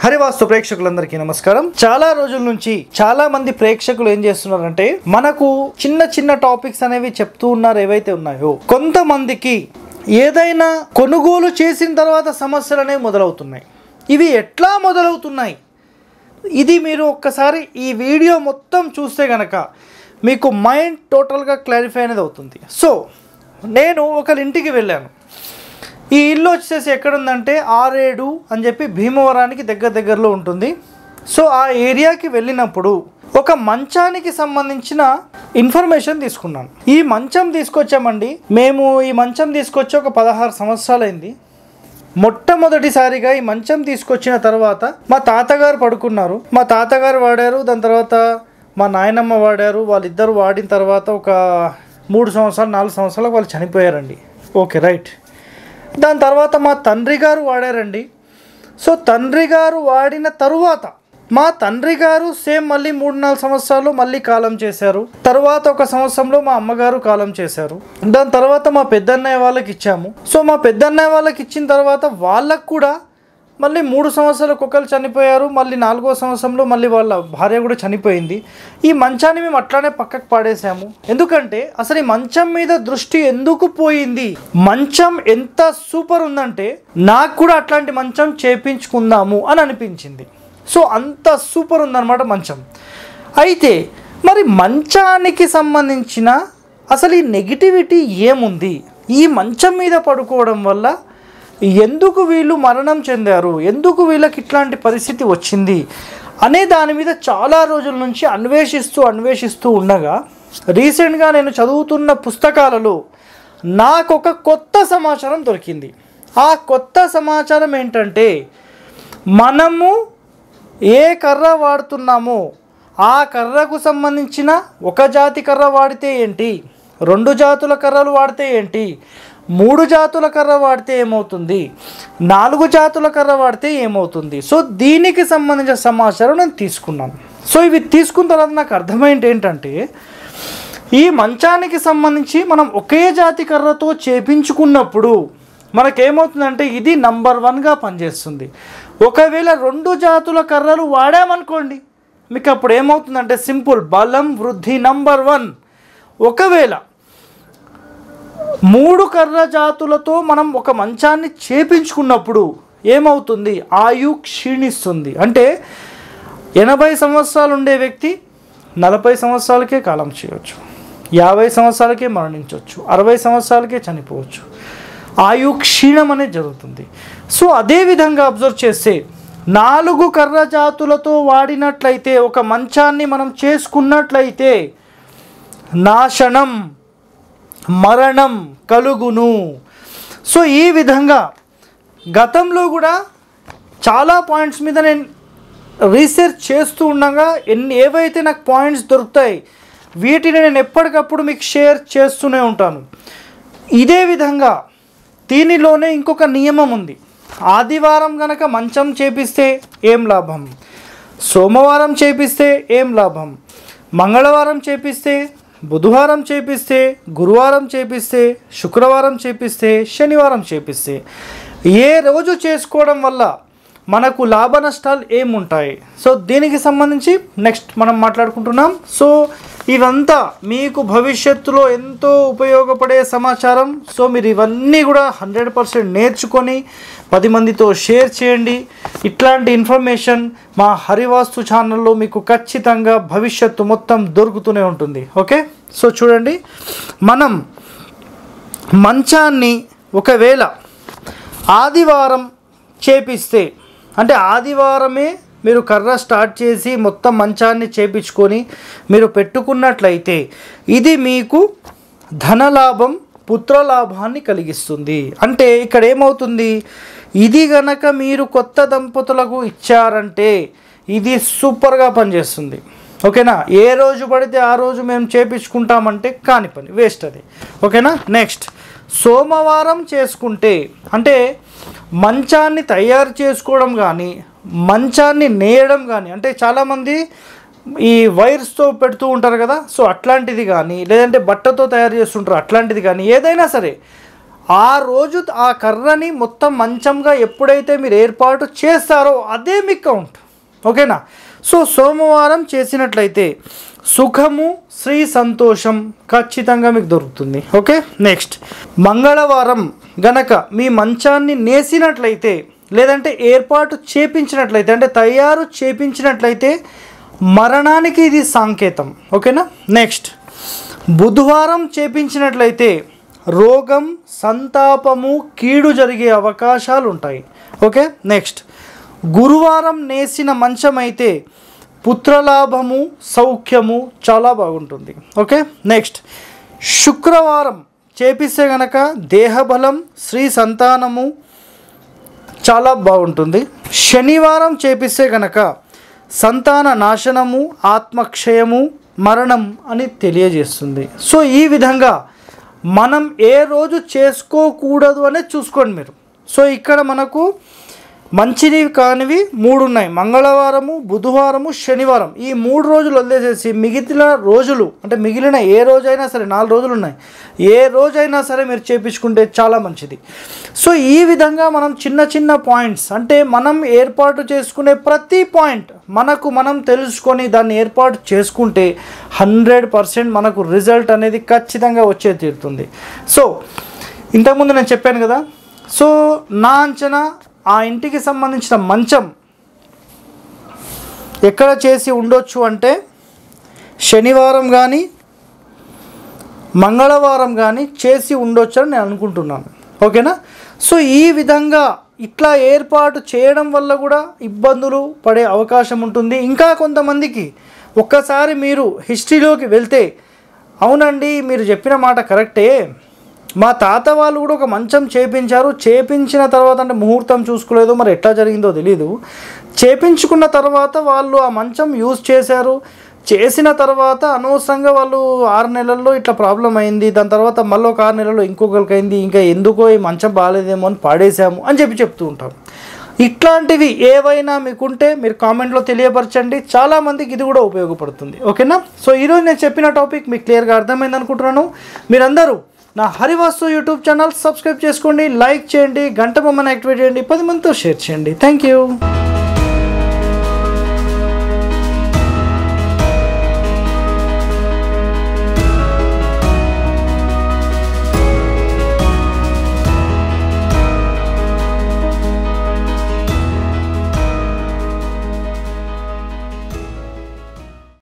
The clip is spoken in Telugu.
హరివాస్తు ప్రేక్షకులందరికీ నమస్కారం చాలా రోజుల నుంచి చాలా మంది ప్రేక్షకులు ఏం చేస్తున్నారంటే మనకు చిన్న చిన్న టాపిక్స్ అనేవి చెప్తూ ఉన్నారు ఏవైతే ఉన్నాయో కొంతమందికి ఏదైనా కొనుగోలు చేసిన తర్వాత సమస్యలు అనేవి మొదలవుతున్నాయి ఇవి ఎట్లా మొదలవుతున్నాయి ఇది మీరు ఒక్కసారి ఈ వీడియో మొత్తం చూస్తే గనక మీకు మైండ్ టోటల్గా క్లారిఫై అనేది అవుతుంది సో నేను ఒకరి ఇంటికి వెళ్ళాను ఈ ఇల్లు వచ్చేసి ఎక్కడుందంటే ఆరేడు అని చెప్పి భీమవరానికి దగ్గర దగ్గరలో ఉంటుంది సో ఆ ఏరియాకి వెళ్ళినప్పుడు ఒక మంచానికి సంబంధించిన ఇన్ఫర్మేషన్ తీసుకున్నాను ఈ మంచం తీసుకొచ్చామండి మేము ఈ మంచం తీసుకొచ్చి ఒక పదహారు సంవత్సరాలైంది మొట్టమొదటిసారిగా ఈ మంచం తీసుకొచ్చిన తర్వాత మా తాతగారు పడుకున్నారు మా తాతగారు వాడారు దాని తర్వాత మా నాయనమ్మ వాడారు వాళ్ళిద్దరు వాడిన తర్వాత ఒక మూడు సంవత్సరాలు నాలుగు సంవత్సరాలకు వాళ్ళు చనిపోయారండి ఓకే రైట్ దాని తర్వాత మా తండ్రి గారు వాడారండి సో తండ్రి గారు వాడిన తరువాత మా తండ్రి గారు సేమ్ మళ్ళీ మూడు నాలుగు సంవత్సరాలు మళ్ళీ కాలం చేశారు తర్వాత ఒక సంవత్సరంలో మా అమ్మగారు కాలం చేశారు దాని తర్వాత మా పెద్దన్నయ్య వాళ్ళకి ఇచ్చాము సో మా పెద్దన్నయ్య వాళ్ళకి ఇచ్చిన తర్వాత వాళ్ళకు కూడా మళ్ళీ మూడు సంవత్సరాలకు ఒకరు చనిపోయారు మళ్ళీ నాలుగో సంవత్సరంలో మళ్ళీ వాళ్ళ భార్య కూడా చనిపోయింది ఈ మంచాన్ని మేము అట్లానే పక్కకు పాడేసాము ఎందుకంటే అసలు ఈ మంచం మీద దృష్టి ఎందుకు పోయింది మంచం ఎంత సూపర్ ఉందంటే నాకు కూడా అట్లాంటి మంచం చేపించుకుందాము అని అనిపించింది సో అంత సూపర్ ఉందన్నమాట మంచం అయితే మరి మంచానికి సంబంధించిన అసలు ఈ నెగిటివిటీ ఏముంది ఈ మంచం మీద పడుకోవడం వల్ల ఎందుకు వీళ్ళు మరణం చెందారు ఎందుకు వీళ్ళకి ఇట్లాంటి పరిస్థితి వచ్చింది అనే దాని మీద చాలా రోజుల నుంచి అన్వేషిస్తూ అన్వేషిస్తూ ఉండగా రీసెంట్గా నేను చదువుతున్న పుస్తకాలలో నాకు ఒక కొత్త సమాచారం దొరికింది ఆ కొత్త సమాచారం ఏంటంటే మనము ఏ కర్ర వాడుతున్నామో ఆ కర్రకు సంబంధించిన ఒక జాతి కర్ర వాడితే ఏంటి రెండు జాతుల కర్రలు వాడితే ఏంటి మూడు జాతుల కర్ర వాడితే ఏమవుతుంది నాలుగు జాతుల కర్ర వాడితే ఏమవుతుంది సో దీనికి సంబంధించిన సమాచారం నేను తీసుకున్నాను సో ఇవి తీసుకున్న తర్వాత నాకు అర్థమైంది ఏంటంటే ఈ మంచానికి సంబంధించి మనం ఒకే జాతి కర్రతో చేపించుకున్నప్పుడు మనకేమవుతుందంటే ఇది నంబర్ వన్గా పనిచేస్తుంది ఒకవేళ రెండు జాతుల కర్రలు వాడామనుకోండి మీకు అప్పుడు ఏమవుతుందంటే సింపుల్ బలం వృద్ధి నంబర్ వన్ ఒకవేళ మూడు కర్ర జాతులతో మనం ఒక మంచాన్ని చేపించుకున్నప్పుడు ఏమవుతుంది ఆయు క్షీణిస్తుంది అంటే ఎనభై సంవత్సరాలు ఉండే వ్యక్తి నలభై సంవత్సరాలకే కాలం చేయవచ్చు యాభై సంవత్సరాలకే మరణించవచ్చు అరవై సంవత్సరాలకే చనిపోవచ్చు ఆయు క్షీణం అనేది జరుగుతుంది సో అదే విధంగా అబ్జర్వ్ చేస్తే నాలుగు కర్ర జాతులతో వాడినట్లయితే ఒక మంచాన్ని మనం చేసుకున్నట్లయితే నాశనం మరణం కలుగును సో ఈ విధంగా గతంలో కూడా చాలా పాయింట్స్ మీద నేను రీసెర్చ్ చేస్తూ ఉండగా ఎన్ని ఏవైతే నాకు పాయింట్స్ దొరుకుతాయి వీటిని నేను ఎప్పటికప్పుడు మీకు షేర్ చేస్తూనే ఉంటాను ఇదే విధంగా దీనిలోనే ఇంకొక నియమం ఉంది ఆదివారం గనక మంచం చేపిస్తే ఏం లాభం సోమవారం చేపిస్తే ఏం లాభం మంగళవారం చేపిస్తే బుధవారం చేపిస్తే గురువారం చేపిస్తే శుక్రవారం చేపిస్తే శనివారం చేపిస్తే ఏ రోజు చేసుకోవడం వల్ల మనకు లాభ నష్టాలు ఏముంటాయి సో దీనికి సంబంధించి నెక్స్ట్ మనం మాట్లాడుకుంటున్నాం సో ఇవంతా మీకు భవిష్యత్తులో ఎంతో ఉపయోగపడే సమాచారం సో మీరు ఇవన్నీ కూడా హండ్రెడ్ పర్సెంట్ నేర్చుకొని పది మందితో షేర్ చేయండి ఇట్లాంటి ఇన్ఫర్మేషన్ మా హరివాస్తు ఛానల్లో మీకు ఖచ్చితంగా భవిష్యత్తు మొత్తం దొరుకుతూనే ఉంటుంది ఓకే సో చూడండి మనం మంచాన్ని ఒకవేళ ఆదివారం చేపిస్తే అంటే ఆదివారమే మీరు కర్ర స్టార్ట్ చేసి మొత్తం మంచాన్ని చేపించుకొని మీరు పెట్టుకున్నట్లయితే ఇది మీకు ధనలాభం పుత్రలాభాన్ని కలిగిస్తుంది అంటే ఇక్కడ ఏమవుతుంది ఇది గనక మీరు కొత్త దంపతులకు ఇచ్చారంటే ఇది సూపర్గా పనిచేస్తుంది ఓకేనా ఏ రోజు పడితే ఆ రోజు మేము చేపించుకుంటామంటే కాని పని వేస్ట్ అది ఓకేనా నెక్స్ట్ సోమవారం చేసుకుంటే అంటే మంచాన్ని తయారు చేసుకోవడం కానీ మంచాన్ని నేయడం కానీ అంటే చాలామంది ఈ వైర్స్తో పెడుతూ ఉంటారు కదా సో అట్లాంటిది కానీ లేదంటే బట్టతో తయారు చేస్తుంటారు అట్లాంటిది కానీ ఏదైనా సరే ఆ రోజు ఆ కర్రని మొత్తం మంచంగా ఎప్పుడైతే మీరు ఏర్పాటు చేస్తారో అదే మీ కౌంట్ ఓకేనా సో సోమవారం చేసినట్లయితే సుఖము శ్రీ సంతోషం ఖచ్చితంగా మీకు దొరుకుతుంది ఓకే నెక్స్ట్ మంగళవారం గనక మీ మంచాన్ని నేసినట్లయితే లేదంటే ఏర్పాటు చేపించినట్లయితే అంటే తయారు చేపించినట్లయితే మరణానికి ఇది సంకేతం ఓకేనా నెక్స్ట్ బుధవారం చేపించినట్లయితే రోగం సంతాపము కీడు జరిగే అవకాశాలు ఉంటాయి ఓకే నెక్స్ట్ గురువారం నేసిన మంచం అయితే పుత్రలాభము సౌఖ్యము చాలా బాగుంటుంది ఓకే నెక్స్ట్ శుక్రవారం చేపిస్తే గనక దేహబలం శ్రీ సంతానము చాలా బాగుంటుంది శనివారం చేపిస్తే గనక సంతాన నాశనము ఆత్మక్షయము మరణం అని తెలియజేస్తుంది సో ఈ విధంగా మనం ఏ రోజు చేసుకోకూడదు అనేది చూసుకోండి మీరు సో ఇక్కడ మనకు మంచివి కానివి మూడు ఉన్నాయి మంగళవారము బుధవారము శనివారం ఈ మూడు రోజులు వదిలేసేసి మిగిలిన రోజులు అంటే మిగిలిన ఏ రోజైనా సరే నాలుగు రోజులు ఉన్నాయి ఏ రోజైనా సరే మీరు చేపించుకుంటే చాలా మంచిది సో ఈ విధంగా మనం చిన్న చిన్న పాయింట్స్ అంటే మనం ఏర్పాటు చేసుకునే ప్రతి పాయింట్ మనకు మనం తెలుసుకొని దాన్ని ఏర్పాటు చేసుకుంటే హండ్రెడ్ పర్సెంట్ మనకు రిజల్ట్ అనేది ఖచ్చితంగా వచ్చే తీరుతుంది సో ఇంతకుముందు నేను చెప్పాను కదా సో నా అంచనా ఆ ఇంటికి సంబంధించిన మంచం ఎక్కడ చేసి ఉండొచ్చు అంటే శనివారం కానీ మంగళవారం కానీ చేసి ఉండొచ్చు అని నేను అనుకుంటున్నాను ఓకేనా సో ఈ విధంగా ఇట్లా ఏర్పాటు చేయడం వల్ల కూడా ఇబ్బందులు పడే అవకాశం ఉంటుంది ఇంకా కొంతమందికి ఒక్కసారి మీరు హిస్టరీలోకి వెళ్తే అవునండి మీరు చెప్పిన మాట కరెక్టే మా తాత వాళ్ళు కూడా ఒక మంచం చేపించారు చేపించిన తర్వాత అంటే ముహూర్తం చూసుకోలేదు మరి ఎట్లా జరిగిందో తెలియదు చేపించుకున్న తర్వాత వాళ్ళు ఆ మంచం యూజ్ చేశారు చేసిన తర్వాత అనవసరంగా వాళ్ళు ఆరు నెలల్లో ఇట్లా ప్రాబ్లం అయింది దాని తర్వాత మళ్ళీ ఒక ఆరు నెలల్లో ఇంకొకరికి అయింది ఇంకా ఎందుకో ఈ మంచం బాగాలేదేమో అని పాడేశాము అని చెప్పి చెప్తూ ఉంటాం ఇట్లాంటివి ఏవైనా మీకుంటే మీరు కామెంట్లో తెలియపరచండి చాలామందికి ఇది కూడా ఉపయోగపడుతుంది ఓకేనా సో ఈరోజు నేను చెప్పిన టాపిక్ మీకు క్లియర్గా అర్థమైంది అనుకుంటున్నాను మీరందరూ నా హరివాస్తు యూట్యూబ్ ఛానల్ సబ్స్క్రైబ్ చేసుకోండి లైక్ చేయండి గంట బొమ్మను యాక్టివేట్ చేయండి పది మందితో షేర్ చేయండి థ్యాంక్ యూ